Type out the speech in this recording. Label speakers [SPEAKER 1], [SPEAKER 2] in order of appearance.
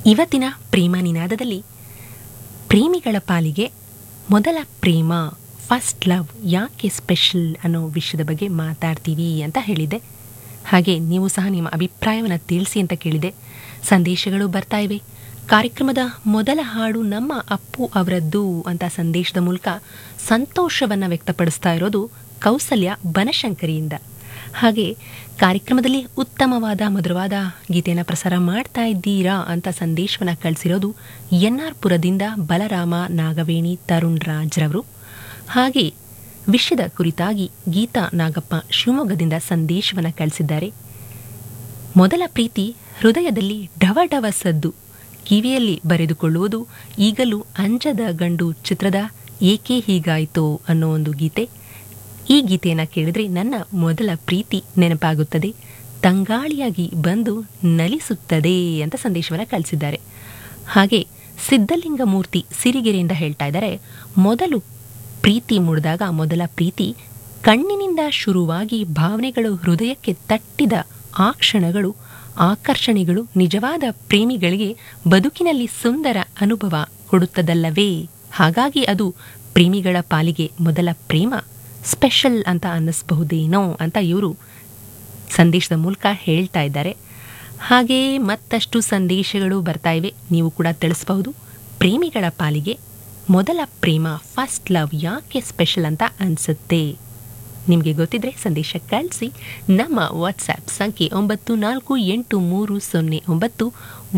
[SPEAKER 1] ಇವತ್ತಿನ ಪ್ರೇಮ ನಿನಾದದಲ್ಲಿ ಪ್ರೇಮಿಗಳ ಪಾಲಿಗೆ ಮೊದಲ ಪ್ರೇಮ ಫಸ್ಟ್ ಲವ್ ಯಾಕೆ ಸ್ಪೆಷಲ್ ಅನ್ನೋ ವಿಷಯದ ಬಗ್ಗೆ ಮಾತಾಡ್ತೀವಿ ಅಂತ ಹೇಳಿದ್ದೆ ಹಾಗೆ ನೀವು ಸಹ ನಿಮ್ಮ ಅಭಿಪ್ರಾಯವನ್ನು ತಿಳಿಸಿ ಅಂತ ಕೇಳಿದೆ ಸಂದೇಶಗಳು ಬರ್ತಾ ಇವೆ ಕಾರ್ಯಕ್ರಮದ ಮೊದಲ ಹಾಡು ನಮ್ಮ ಅಪ್ಪು ಅವರದ್ದು ಅಂತ ಸಂದೇಶದ ಮೂಲಕ ಸಂತೋಷವನ್ನು ವ್ಯಕ್ತಪಡಿಸ್ತಾ ಇರೋದು ಕೌಸಲ್ಯ ಬನಶಂಕರಿಯಿಂದ ಹಾಗೆ ಕಾರ್ಯಕ್ರಮದಲ್ಲಿ ಉತ್ತಮವಾದ ಮಧುರವಾದ ಗೀತೆಯನ್ನು ಪ್ರಸಾರ ಮಾಡ್ತಾ ಇದ್ದೀರಾ ಅಂತ ಸಂದೇಶವನ್ನು ಕಳಿಸಿರೋದು ಎನ್ ಆರ್ ಪುರದಿಂದ ಬಲರಾಮ ನಾಗವೇಣಿ ತರುಣ್ ರಾಜ್ರವರು ಹಾಗೆ ವಿಷಯದ ಕುರಿತಾಗಿ ಗೀತಾ ನಾಗಪ್ಪ ಶಿವಮೊಗ್ಗದಿಂದ ಸಂದೇಶವನ್ನು ಕಳಿಸಿದ್ದಾರೆ ಮೊದಲ ಪ್ರೀತಿ ಹೃದಯದಲ್ಲಿ ಡವ ಡವ ಸದ್ದು ಕಿವಿಯಲ್ಲಿ ಬರೆದುಕೊಳ್ಳುವುದು ಈಗಲೂ ಅಂಜದ ಗಂಡು ಚಿತ್ರದ ಏಕೆ ಹೀಗಾಯಿತೋ ಅನ್ನೋ ಒಂದು ಗೀತೆ ಈ ಗೀತೆಯನ್ನು ಕೇಳಿದ್ರೆ ನನ್ನ ಮೊದಲ ಪ್ರೀತಿ ನೆನಪಾಗುತ್ತದೆ ತಂಗಾಳಿಯಾಗಿ ಬಂದು ನಲಿಸುತ್ತದೆ ಅಂತ ಸಂದೇಶವನ್ನು ಕಳಿಸಿದ್ದಾರೆ ಹಾಗೆ ಸಿದ್ಧಲಿಂಗ ಮೂರ್ತಿ ಸಿರಿಗೆರೆಯಿಂದ ಹೇಳ್ತಾ ಇದ್ದಾರೆ ಮೊದಲು ಪ್ರೀತಿ ಮೂಡಿದಾಗ ಮೊದಲ ಪ್ರೀತಿ ಕಣ್ಣಿನಿಂದ ಶುರುವಾಗಿ ಭಾವನೆಗಳು ಹೃದಯಕ್ಕೆ ತಟ್ಟಿದ ಆ ಕ್ಷಣಗಳು ಆಕರ್ಷಣೆಗಳು ನಿಜವಾದ ಪ್ರೇಮಿಗಳಿಗೆ ಬದುಕಿನಲ್ಲಿ ಸುಂದರ ಅನುಭವ ಕೊಡುತ್ತದಲ್ಲವೇ ಹಾಗಾಗಿ ಅದು ಪ್ರೇಮಿಗಳ ಪಾಲಿಗೆ ಮೊದಲ ಪ್ರೇಮ ಸ್ಪೆಷಲ್ ಅಂತ ಅನ್ನಿಸಬಹುದೇನೋ ಅಂತ ಇವರು ಸಂದೇಶದ ಮೂಲಕ ಹೇಳ್ತಾ ಇದ್ದಾರೆ ಹಾಗೆ ಮತ್ತಷ್ಟು ಸಂದೇಶಗಳು ಬರ್ತಾ ಇವೆ ನೀವು ಕೂಡ ತಿಳಿಸಬಹುದು ಪ್ರೇಮಿಗಳ ಪಾಲಿಗೆ ಮೊದಲ ಪ್ರೇಮ ಫಸ್ಟ್ ಲವ್ ಯಾಕೆ ಸ್ಪೆಷಲ್ ಅಂತ ಅನಿಸುತ್ತೆ ನಿಮಗೆ ಗೊತ್ತಿದ್ರೆ ಸಂದೇಶ ಕಳಿಸಿ ನಮ್ಮ ವಾಟ್ಸ್ಆ್ಯಪ್ ಸಂಖ್ಯೆ ಒಂಬತ್ತು ನಾಲ್ಕು ಎಂಟು ಮೂರು ಸೊನ್ನೆ ಒಂಬತ್ತು